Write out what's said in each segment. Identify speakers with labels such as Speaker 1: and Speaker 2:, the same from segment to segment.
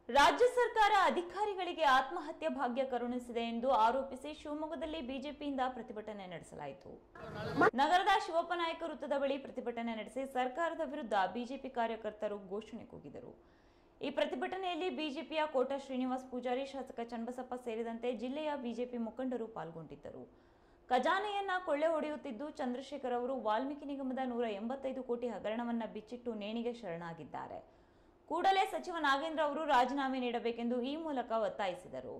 Speaker 1: ರಾಜ್ಯ ಸರ್ಕಾರ ಅಧಿಕಾರಿಗಳಿಗೆ ಆತ್ಮಹತ್ಯೆ ಭಾಗ್ಯ ಕರುಣಿಸಿದೆ ಎಂದು ಆರೋಪಿಸಿ ಶಿವಮೊಗ್ಗದಲ್ಲಿ ಬಿಜೆಪಿಯಿಂದ ಪ್ರತಿಭಟನೆ ನಡೆಸಲಾಯಿತು ನಗರದ ಶಿವಪ್ಪ ನಾಯಕ ವೃತ್ತದ ಬಳಿ ಪ್ರತಿಭಟನೆ ನಡೆಸಿ ಸರ್ಕಾರದ ವಿರುದ್ಧ ಬಿಜೆಪಿ ಕಾರ್ಯಕರ್ತರು ಘೋಷಣೆ ಕೂಗಿದರು ಈ ಪ್ರತಿಭಟನೆಯಲ್ಲಿ ಬಿಜೆಪಿಯ ಕೋಟ ಶ್ರೀನಿವಾಸ್ ಪೂಜಾರಿ ಶಾಸಕ ಚನ್ನಬಸಪ್ಪ ಸೇರಿದಂತೆ ಜಿಲ್ಲೆಯ ಬಿಜೆಪಿ ಮುಖಂಡರು ಪಾಲ್ಗೊಂಡಿದ್ದರು ಖಜಾನೆಯನ್ನ ಕೊಳ್ಳೆ ಹೊಡೆಯುತ್ತಿದ್ದು ಚಂದ್ರಶೇಖರ್ ಅವರು ವಾಲ್ಮೀಕಿ ನಿಗಮದ ನೂರ ಎಂಬತ್ತೈದು ಕೋಟಿ ಹಗರಣವನ್ನ ಬಿಚ್ಚಿಟ್ಟು ನೇಣಿಗೆ ಶರಣಾಗಿದ್ದಾರೆ ಕೂಡಲೇ ಸಚಿವ ನಾಗೇಂದ್ರ ಅವರು ರಾಜೀನಾಮೆ ನೀಡಬೇಕೆಂದು ಈ ಮೂಲಕ ಒತ್ತಾಯಿಸಿದರು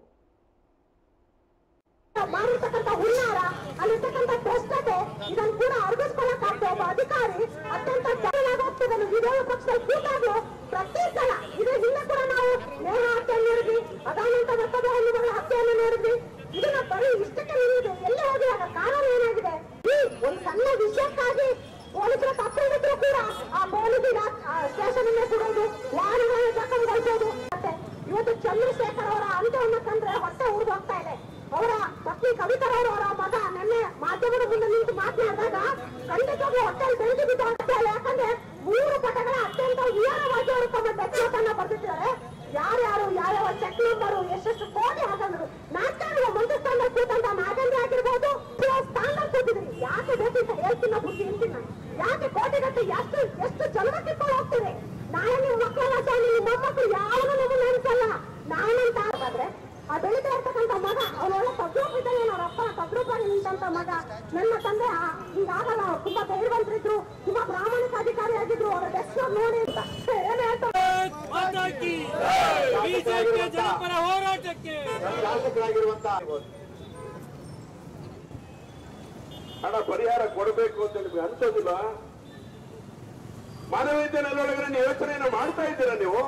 Speaker 2: ಮಾಡಿರ್ತಕ್ಕಂಥ ಹುನ್ನಾರ ಅಲ್ಲಿರ್ತಕ್ಕಂಥ ಭ್ರಷ್ಟತೆ ಇದನ್ನು ಕೂಡ ಅರ್ಗಿಸ್ಕೊಳ್ಳಕ್ಕಾಗ್ತದೆ ಒಬ್ಬ ಅಧಿಕಾರಿ ಅತ್ಯಂತ ಹೋಗ್ತಿದ್ದಾನೆ ವಿರೋಧ ಪಕ್ಷದಲ್ಲಿ ಕೂತಾಗ್ಲೂ ಪ್ರತಿ ಸಲ ಇದ್ರ ಹಿಂದೆ ಕೂಡ ನಾವು ನೇಹ ಹತ್ಯೆಯನ್ನು ನೋಡಿದ್ವಿ ಅದಾನಂತರ ಮತ್ತೊಬ್ಬ ಹೆಣ್ಣುಗಳ ಹತ್ಯೆಯನ್ನು ನೋಡಿದ್ವಿ ಇದನ್ನ ಬರೀ ಇಷ್ಟಕ್ಕೆ ನಿಲ್ಲಿದೆ ಎಲ್ಲೇ ಹೋಗಿ ಅದರ ಕಾರಣ ಏನಾಗಿದೆ ಈ ಒಂದು ಸಣ್ಣ ವಿಷಯಕ್ಕಾಗಿ ಪೊಲೀಸರ ತಪ್ಪಿದ್ರು ಕೂಡ ಆ ಪೊಲೀಸ್ ಸ್ಟೇಷನ್ ಅಲ್ಲೇ ಸುಡೋದು ವಾಹನಗಳನ್ನ ಜಖಂಗೊಳಿಸೋದು ಮತ್ತೆ ಇವತ್ತು ಚಂದ್ರಶೇಖರ್ ಅವರ ಅಂತ್ಯವನ್ನ ಕಂಡ್ರೆ ಹೊಟ್ಟೆ ಉರಿದು ಹೋಗ್ತಾ ಇದೆ ಅವರ ಪತ್ನಿ ಕವಿತರವರು ಅವರ ಮಗ ನಿನ್ನೆ ಮಾಧ್ಯಮದ ಮುಂದೆ ನಿಂತು ಮಾತನಾಡಿದಾಗ ಖಂಡಿತವಾಗ್ಲೂ ಹೊಟ್ಟೆಲ್ ಬೆಂಕಿ ಬಿದ್ದ ಆಗ್ತಾ ಇಲ್ಲ ಯಾಕಂದ್ರೆ ಮೂರು ಪಟಗಳ ಅತ್ಯಂತ ವಿವರವಾಗಿ ಅವರು ತಮ್ಮ ಡೆತ್ ಅನ್ನ ಬರೆದಿದ್ದಾರೆ ಯಾರ್ಯಾರು ಯಾವ್ಯಾವ ಚೆಕ್ ನಂಬರು ಎಷ್ಟೆಷ್ಟು ಕೋಟಿ ಹಾಕಂದ್ರು ನಾಲ್ಕಾರು ಮಂತ್ರಿ ಸ್ಥಾನ ಕೂತಂತ ನಾಗೇಂದ್ರ ಆಗಿರ್ಬೋದು ಸ್ಥಾನದಲ್ಲಿ ಕೂತಿದ್ರಿ ಯಾಕೆ ಬೇಕಿತ್ತ ಹೇಳ್ತೀನಿ ಬುದ್ಧಿ ಹೇಳ್ತೀನಿ ನಾನು. ಯಾಕೆ ಕೋಟಿಗಟ್ಟೆ ಎಷ್ಟು ಎಷ್ಟು ಜನ್ಮ ಕಿತ್ಕೊಂಡು ಹೋಗ್ತೀರಿ ನಾಳೆ ನಿಮ್ಮ ಮಕ್ಕಳೆಲ್ಲ ಸ್ವಾಮಿ ನಿಮ್ಮ ಮೊಮ್ಮಕ್ಕಳು ಯಾವನು ನಮ್ಮನ್ನ ನೆನೆಸಲ್ಲ ನಾನಂತ ಆದ್ರೆ ಆ ಬೆಳೀತಾ ಇರ್ತಕ್ಕಂಥ ಮಗ ಅವನೊಳ್ಳೆ ತದ್ರೂಪ ಇದ್ದಾನೆ ಅವ್ರ ಅಪ್ಪ ತದ್ರೂಪಾಗಿ ನಿಂತಂತ ಮಗ ನನ್ನ ತಂದೆ ಆ- ಹಿಂಗಾಗಲ್ಲ ಅವ್ರು ತುಂಬಾ ಧೈರ್ಯವಂತರಿದ್ರು ತುಂಬಾ ಪ್ರಾಮಾಣಿಕ ಅಧಿಕಾರಿಯಾಗಿದ್ರು ಅವರ ಡೆಸ್ಕ್ ನೋಡಿ ಅಂತ ಏನ್ ಹೇಳ್ತಾರೆ
Speaker 3: ಮಾತಾಕಿ ಬಿಜೆಪಿ ಜನಪರ ಹೋರಾಟಕ್ಕೆ
Speaker 4: ಶಾಸಕರಾಗಿರುವಂತ ಹಣ ಪರಿಹಾರ ಕೊಡಬೇಕು ಅಂತ ನಿಮ್ಗೆ ಅನ್ಸೋದಿಲ್ಲ ಮಾನವೀಯತೆ ನೆಲೊಳಗಡೆ ನೀವು ಯೋಚನೆಯನ್ನ ಮಾಡ್ತಾ ಇದ್ದೀರಾ ನೀವು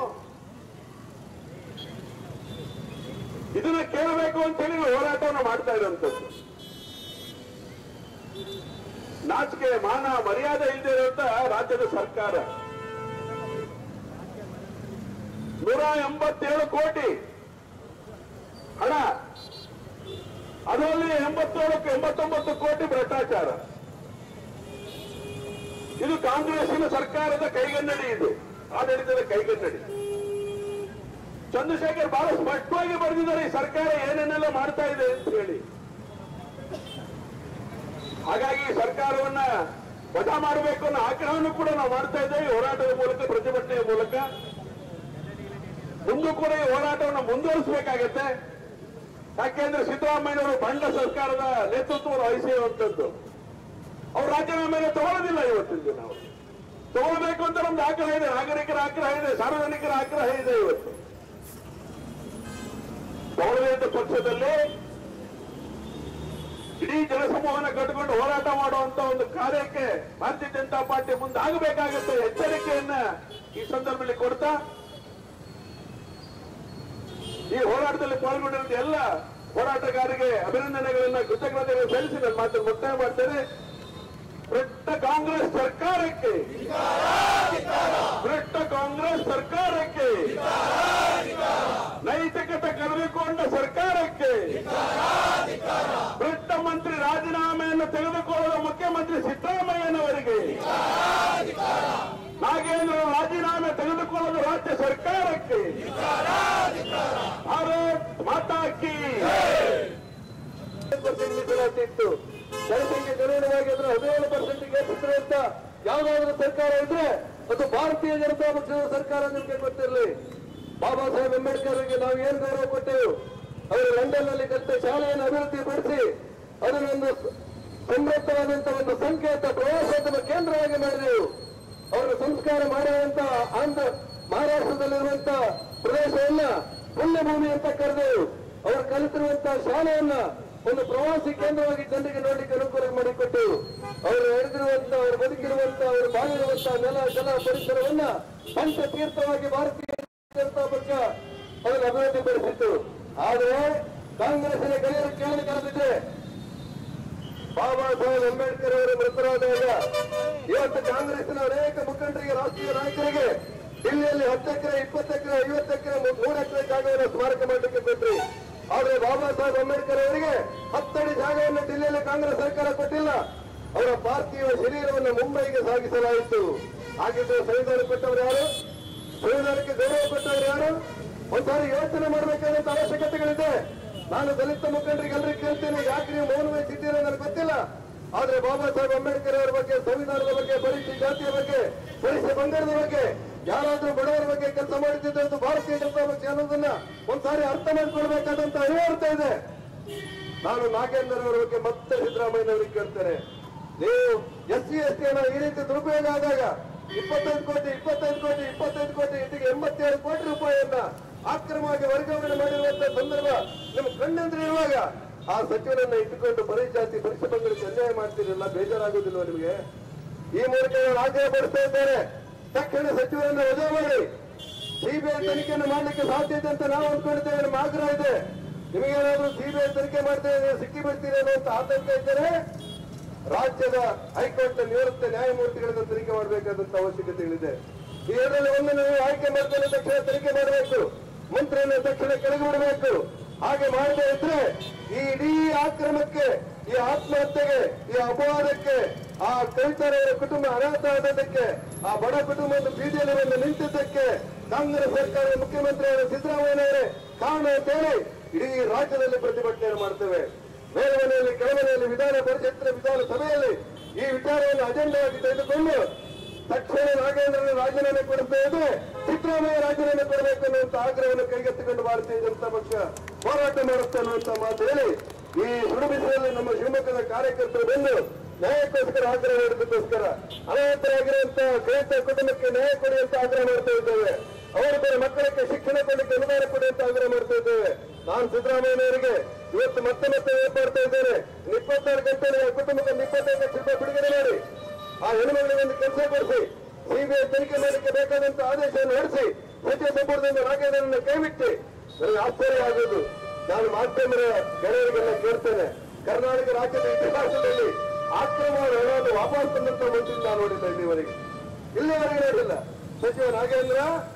Speaker 4: ಇದನ್ನ ಕೇಳಬೇಕು ಅಂತೇಳಿ ನೀವು ಹೋರಾಟವನ್ನು ಮಾಡ್ತಾ ಇರುವಂತದ್ದು ನಾಚಿಕೆ ಮಾನ ಮರ್ಯಾದೆ ಇಲ್ಲದೆ ಇರುವಂತ ರಾಜ್ಯದ ಸರ್ಕಾರ ನೂರ ಎಂಬತ್ತೇಳು ಕೋಟಿ ಹಣ ಅದರಲ್ಲಿ ಎಂಬತ್ತೇಳು ಎಂಬತ್ತೊಂಬತ್ತು ಕೋಟಿ ಭ್ರಷ್ಟಾಚಾರ ಇದು ಕಾಂಗ್ರೆಸ್ಸಿನ ಸರ್ಕಾರದ ಕೈಗನ್ನಡಿ ಇದು ಆಡಳಿತದ ಕೈಗನ್ನಡಿ ಚಂದ್ರಶೇಖರ್ ಬಹಳ ಸ್ಪಷ್ಟವಾಗಿ ಬರೆದಿದ್ದಾರೆ ಈ ಸರ್ಕಾರ ಏನೇನೆಲ್ಲ ಮಾಡ್ತಾ ಇದೆ ಅಂತ ಹೇಳಿ ಹಾಗಾಗಿ ಈ ಸರ್ಕಾರವನ್ನ ವಜಾ ಮಾಡಬೇಕು ಅನ್ನೋ ಆಗ್ರಹವನ್ನು ಕೂಡ ನಾವು ಮಾಡ್ತಾ ಇದ್ದೇವೆ ಈ ಹೋರಾಟದ ಮೂಲಕ ಪ್ರತಿಭಟನೆಯ ಮೂಲಕ ಮುಂದೂ ಕೂಡ ಈ ಹೋರಾಟವನ್ನು ಮುಂದುವರಿಸಬೇಕಾಗತ್ತೆ ಯಾಕೆಂದ್ರೆ ಸಿದ್ದರಾಮಯ್ಯನವರು ಬಂಡ ಸರ್ಕಾರದ ನೇತೃತ್ವವನ್ನು ವಹಿಸಿರುವಂತದ್ದು ಅವ್ರು ರಾಜೀನಾಮೆಯನ್ನು ತಗೊಳ್ಳೋದಿಲ್ಲ ಇವತ್ತಿನ ದಿನ ಅವರು ತಗೊಳ್ಬೇಕು ಅಂತ ನಮ್ದು ಆಗ್ರಹ ಇದೆ ನಾಗರಿಕರ ಆಗ್ರಹ ಇದೆ ಸಾರ್ವಜನಿಕರ ಆಗ್ರಹ ಇದೆ ಇವತ್ತು ತಗೊಳ್ಳದೇ ಪಕ್ಷದಲ್ಲಿ ಇಡೀ ಜನಸಮೂಹನ ಕಟ್ಟಿಕೊಂಡು ಹೋರಾಟ ಮಾಡುವಂತ ಒಂದು ಕಾರ್ಯಕ್ಕೆ ಭಾರತೀಯ ಜನತಾ ಪಾರ್ಟಿ ಮುಂದೆ ಆಗಬೇಕಾಗುತ್ತೆ ಎಚ್ಚರಿಕೆಯನ್ನ ಈ ಸಂದರ್ಭದಲ್ಲಿ ಕೊಡ್ತಾ ಈ ಹೋರಾಟದಲ್ಲಿ ಪಾಲ್ಗೊಂಡಿರುವ ಎಲ್ಲ ಹೋರಾಟಗಾರರಿಗೆ ಅಭಿನಂದನೆಗಳನ್ನ ಕೃತಜ್ಞತೆಗಳನ್ನು ಸಲ್ಲಿಸಿ ನನ್ನ ಮಾತನ್ನು ಮುಕ್ತಾಯ ಮಾಡ್ತೇನೆ ಭ್ರಷ್ಟ ಕಾಂಗ್ರೆಸ್ ಸರ್ಕಾರಕ್ಕೆ ಭ್ರಷ್ಟ ಕಾಂಗ್ರೆಸ್ ಸರ್ಕಾರಕ್ಕೆ ನೈತಿಕತೆ ಕಳೆದುಕೊಂಡ ಸರ್ಕಾರಕ್ಕೆ ಭ್ರಷ್ಟ ಮಂತ್ರಿ ರಾಜೀನಾಮೆಯನ್ನು ತೆಗೆದುಕೊಳ್ಳುವ ಮುಖ್ಯಮಂತ್ರಿ ಸಿದ್ದರಾಮಯ್ಯನವರಿಗೆ ನಾಗೇಂದ್ರ ರಾಜೀನಾಮೆ ತೆಗೆದುಕೊಳ್ಳುವ ರಾಜ್ಯ ಸರ್ಕಾರಕ್ಕೆ ಭಾರತ್ ಮಾತಾ ಕಿ ಪರ್ಸೆಂಟ್ ಮೀಸಲಾತಿತ್ತು ಜನಸಂಖ್ಯೆ ಗಣನೀಯವಾಗಿ ಅದರ ಹದಿನೇಳು ಪರ್ಸೆಂಟ್ಗೆ ಹೆಚ್ಚಿದ್ರೆ ಅಂತ ಯಾವ್ದಾದ್ರು ಸರ್ಕಾರ ಇದ್ರೆ ಅದು ಭಾರತೀಯ ಜನತಾ ಪಕ್ಷದ ಸರ್ಕಾರ ನಿಮ್ಗೆ ಗೊತ್ತಿರಲಿ ಬಾಬಾ ಸಾಹೇಬ್ ಅಂಬೇಡ್ಕರ್ಗೆ ನಾವು ಏನ್ ಗೌರವ ಕೊಟ್ಟೆವು ಅವರು ಲಂಡನ್ ನಲ್ಲಿ ಕಲಿತ ಶಾಲೆಯನ್ನು ಅಭಿವೃದ್ಧಿ ಪಡಿಸಿ ಅದನ್ನೊಂದು ಸಮೃದ್ಧವಾದಂತ ಒಂದು ಸಂಕೇತ ಪ್ರವಾಸೋದ್ಯಮ ಕೇಂದ್ರವಾಗಿ ಮಾಡಿದೆವು ಅವರ ಸಂಸ್ಕಾರ ಮಾಡುವಂತ ಆಂಧ್ರ ಮಹಾರಾಷ್ಟ್ರದಲ್ಲಿರುವಂತ ಪ್ರದೇಶವನ್ನ ಪುಣ್ಯಭೂಮಿ ಅಂತ ಕರೆದೆವು ಅವರು ಕಲಿತಿರುವಂತಹ ಶಾಲೆಯನ್ನ ಒಂದು ಪ್ರವಾಸಿ ಕೇಂದ್ರವಾಗಿ ಜನರಿಗೆ ನೋಡ್ಲಿಕ್ಕೆ ಅನುಕೂಲ ಮಾಡಿಕೊಟ್ಟೆವು ಅವರು ನಡೆದಿರುವಂತ ಅವರು ಬದುಕಿರುವಂತ ಅವರು ಬಾಳಿರುವಂತ ನೆಲ ಜಲ ಪರಿಸರವನ್ನ ಪಂಚ ತೀರ್ಥವಾಗಿ ಭಾರತೀಯ ಜನತಾ ಪಕ್ಷ ಅದನ್ನು ಅಭಿವೃದ್ಧಿಪಡಿಸಿತ್ತು ಆದರೆ ಕಾಂಗ್ರೆಸ್ಸಿನ ಗೆಳೆಯರು ಕೇಳಲು ಕರೆದಿದ್ರೆ ಬಾಬಾ ಸಾಹೇಬ್ ಅಂಬೇಡ್ಕರ್ ಅವರು ಮೃತರಾದಾಗ ಇವತ್ತು ಕಾಂಗ್ರೆಸ್ಸಿನ ಅನೇಕ ಮುಖಂಡರಿಗೆ ರಾಷ್ಟ್ರೀಯ ನಾಯಕರಿಗೆ ದಿಲ್ಲಿಯಲ್ಲಿ ಹತ್ತು ಎಕರೆ ಇಪ್ಪತ್ತು ಎಕರೆ ಐವತ್ತು ಎಕರೆ ಮೂರು ಎಕರೆ ಜಾಗವನ್ನು ಸ್ಮಾರಕ ಮಾಡಲಿಕ್ಕೆ ಕೊಟ್ರಿ ಆದ್ರೆ ಬಾಬಾ ಸಾಹೇಬ್ ಅಂಬೇಡ್ಕರ್ ಅವರಿಗೆ ಹತ್ತಡಿ ಜಾಗವನ್ನು ದಿಲ್ಲಿಯಲ್ಲಿ ಕಾಂಗ್ರೆಸ್ ಸರ್ಕಾರ ಕೊಟ್ಟಿಲ್ಲ ಅವರ ಪಾರ್ಥಿವ ಶರೀರವನ್ನು ಮುಂಬೈಗೆ ಸಾಗಿಸಲಾಯಿತು ಹಾಗಿದ್ದು ಸಂವಿಧಾನ ಕೊಟ್ಟವರು ಯಾರು ಸಂವಿಧಾನಕ್ಕೆ ಗೌರವ ಕೊಟ್ಟವರು ಯಾರು ಒಂದ್ಸಾರಿ ಯೋಚನೆ ಮಾಡಬೇಕಾದಂತ ಅವಶ್ಯಕತೆಗಳಿದೆ ನಾನು ದಲಿತ ಮುಖಂಡರಿಗೆ ಎಲ್ರಿಗೂ ಕೇಳ್ತೇನೆ ಯಾಕೆ ನೀವು ಮೌನ ವಹಿಸಿದ್ದೀರ ನನಗೆ ಗೊತ್ತಿಲ್ಲ ಆದ್ರೆ ಬಾಬಾ ಸಾಹೇಬ್ ಅಂಬೇಡ್ಕರ್ ಅವರ ಬಗ್ಗೆ ಸಂವಿಧಾನದ ಬಗ್ಗೆ ಪರಿಶಿಷ್ಟ ಜಾತಿಯ ಬಗ್ಗೆ ಪರಿಶಿಷ್ಟ ಪಂಗಡದ ಬಗ್ಗೆ ಯಾರಾದ್ರೂ ಬಡವರ ಬಗ್ಗೆ ಕೆಲಸ ಮಾಡುತ್ತಿದ್ದು ಭಾರತೀಯ ಜನತಾ ಪಕ್ಷ ಅನ್ನೋದನ್ನ ಒಂದ್ಸಾರಿ ಅರ್ಥ ಮಾಡ್ಕೊಳ್ಬೇಕಾದಂತ ಅನಿವಾರ್ಯತೆ ಇದೆ ನಾನು ನಾಗೇಂದ್ರ ಅವರ ಬಗ್ಗೆ ಮತ್ತೆ ಸಿದ್ದರಾಮಯ್ಯ ಅವರಿಗೆ ಕೇಳ್ತೇನೆ ನೀವು ಎಸ್ ಸಿ ಎಸ್ ಟಿ ಈ ರೀತಿ ದುರುಪಯೋಗ ಆದಾಗ ಇಪ್ಪತ್ತೈದು ಕೋಟಿ ಇಪ್ಪತ್ತೈದು ಕೋಟಿ ಇಪ್ಪತ್ತೈದು ಕೋಟಿ ಇಟ್ಟಿಗೆ ಎಂಬತ್ತೇಳು ಕೋಟಿ ರೂಪಾಯಿಯನ್ನ ಅಕ್ರಮವಾಗಿ ವರ್ಗಾವಣೆ ಮಾಡಿರುವಂತ ಸಂದರ್ಭ ನಿಮ್ಮ ಕಣ್ಣೆಂದ್ರೆ ಇರುವಾಗ ಆ ಸಚಿವರನ್ನ ಇಟ್ಟುಕೊಂಡು ಬರೀ ಜಾತಿ ಪರಿಷ ಪಂಗಡಕ್ಕೆ ಅನ್ಯಾಯ ಮಾಡ್ತಿರಲ್ಲ ಬೇಜಾರಾಗುದಿಲ್ವ ನಿಮಗೆ ಈ ಮೂಲಕ ನಾನು ಆಗ್ರಹ ಪಡಿಸ್ತಾ ಇದ್ದೇನೆ ತಕ್ಷಣ ಸಚಿವರನ್ನ ವಜಾ ಮಾಡಿ ಸಿಬಿಐ ತನಿಖೆಯನ್ನು ಮಾಡಲಿಕ್ಕೆ ಸಾಧ್ಯತೆ ಅಂತ ನಾವು ಅಂದ್ಕೊಂಡಿದ್ದೇವೆ ನಮ್ಮ ಆಗ್ರಹ ಇದೆ ನಿಮಗೇನಾದ್ರೂ ಸಿಬಿಐ ತನಿಖೆ ಮಾಡ್ತೇವೆ ನೀವು ಸಿಕ್ಕಿ ಬಿಡ್ತೀರಿ ಅನ್ನುವಂತ ಆತಂಕ ಇದ್ದರೆ ರಾಜ್ಯದ ಹೈಕೋರ್ಟ್ ನಿವೃತ್ತ ನ್ಯಾಯಮೂರ್ತಿಗಳಿಂದ ತನಿಖೆ ಮಾಡಬೇಕಾದಂತ ಅವಶ್ಯಕತೆಗಳಿದೆ ಈ ಎರಡರಲ್ಲಿ ಒಂದು ನೀವು ಆಯ್ಕೆ ಮಾಡ್ಕೊಂಡು ತಕ್ಷಣ ತನಿಖೆ ಮಾಡಬೇಕು ಮಂತ್ರಿಯನ್ನು ತಕ್ಷಣ ಕೆಳಗೆ ಬಿಡಬೇಕು ಹಾಗೆ ಮಾಡದೇ ಇದ್ರೆ ಈ ಇಡೀ ಆಕ್ರಮಕ್ಕೆ ಈ ಆತ್ಮಹತ್ಯೆಗೆ ಈ ಅಪವಾದಕ್ಕೆ ಆ ಕವಿತಾರವರ ಕುಟುಂಬ ಅನಾಥ ಆದದ್ದಕ್ಕೆ ಆ ಬಡ ಕುಟುಂಬದ ಬೀದಿಯಲ್ಲಿ ಬಂದು ನಿಂತಿದ್ದಕ್ಕೆ ಕಾಂಗ್ರೆಸ್ ಸರ್ಕಾರದ ಮುಖ್ಯಮಂತ್ರಿಯಾದ ಸಿದ್ದರಾಮಯ್ಯನವರೇ ಕಾರಣ ಅಂತ ಹೇಳಿ ಇಡೀ ರಾಜ್ಯದಲ್ಲಿ ಪ್ರತಿಭಟನೆ ಮಾಡ್ತೇವೆ ಮೇಲ್ಮನೆಯಲ್ಲಿ ಕೆಳಮನೆಯಲ್ಲಿ ವಿಧಾನ ಪರಿಷತ್ತಿನ ವಿಧಾನಸಭೆಯಲ್ಲಿ ಈ ವಿಚಾರವನ್ನು ಅಜೆಂಡಾಗಿ ತೆಗೆದುಕೊಂಡು ತಕ್ಷಣ ನಾಗೇಂದ್ರನ ರಾಜೀನಾಮೆ ಕೊಡಿಸದೇ ಇದ್ರೆ ಸಿದ್ದರಾಮಯ್ಯ ರಾಜೀನಾಮೆ ಕೊಡಬೇಕು ಅನ್ನುವಂತ ಆಗ್ರಹವನ್ನು ಕೈಗೆತ್ತಿಕೊಂಡು ಭಾರತೀಯ ಜನತಾ ಪಕ್ಷ ಹೋರಾಟ ಮಾಡುತ್ತೆ ಅನ್ನುವಂತ ಮಾತು ಹೇಳಿ ಈ ಸುಡುಬಿಸಿಯಲ್ಲಿ ನಮ್ಮ ಶಿವಮೊಗ್ಗದ ಕಾರ್ಯಕರ್ತರು ಬಂದು ನ್ಯಾಯಕ್ಕೋಸ್ಕರ ಆಗ್ರಹ ಮಾಡಿದ್ದಕ್ಕೋಸ್ಕರ ಅನಾಥರಾಗಿರುವಂತ ಕೈತ ಕುಟುಂಬಕ್ಕೆ ನ್ಯಾಯ ಕೊಡಿ ಅಂತ ಆಗ್ರಹ ಮಾಡ್ತಾ ಇದ್ದೇವೆ ಅವರ ಬೇರೆ ಮಕ್ಕಳಿಗೆ ಶಿಕ್ಷಣ ಕೊಡಲಿಕ್ಕೆ ಅನುದಾನ ಕೊಡಿ ಅಂತ ಆಗ್ರಹ ಮಾಡ್ತಾ ಇದ್ದೇವೆ ನಾನು ಸಿದ್ದರಾಮಯ್ಯನವರಿಗೆ ಇವತ್ತು ಮತ್ತೆ ಮತ್ತೆ ಏರ್ಪಡ್ತಾ ಇದ್ದೇನೆ ಇಪ್ಪತ್ನಾಲ್ಕು ಗಂಟೆ ಆ ಕುಟುಂಬಕ್ಕೆ ಇಪ್ಪತ್ತೈದು ಲಕ್ಷ ರೂಪಾಯಿ ಬಿಡುಗಡೆ ಮಾಡಿ ಆ ಹೆಣ್ಮಗಳಿಗೆ ಒಂದು ಕೆಲಸ ಕೊಡಿಸಿ ಸಿಬಿಐ ತನಿಖೆ ಮಾಡಲಿಕ್ಕೆ ಬೇಕಾದಂತ ಆದೇಶವನ್ನು ಹೊರಡಿಸಿ ಸಚಿವ ಸಂಪುಟದಿಂದ ನಾಗೇಂದ್ರನ್ನ ಕೈಬಿಟ್ಟು ನನಗೆ ಆಶ್ಚರ್ಯ ಆಗೋದು ನಾನು ಮಾಧ್ಯಮದ ಗೆಳೆಯರಿಗೆಲ್ಲ ಕೇಳ್ತೇನೆ ಕರ್ನಾಟಕ ರಾಜ್ಯದ ಇತಿಹಾಸದಲ್ಲಿ ಆಕ್ರಮಣ ಹಣವನ್ನು ವಾಪಸ್ ತಂದಂತ ಮಂತ್ರಿ ನಾನು ನೋಡಿದ್ದೆ ಇಲ್ಲಿವರೆಗೆ ಇಲ್ಲಿವರೆಗೆ ನೋಡಿಲ್ಲ ಸಚಿವ ನಾಗೇಂದ್ರ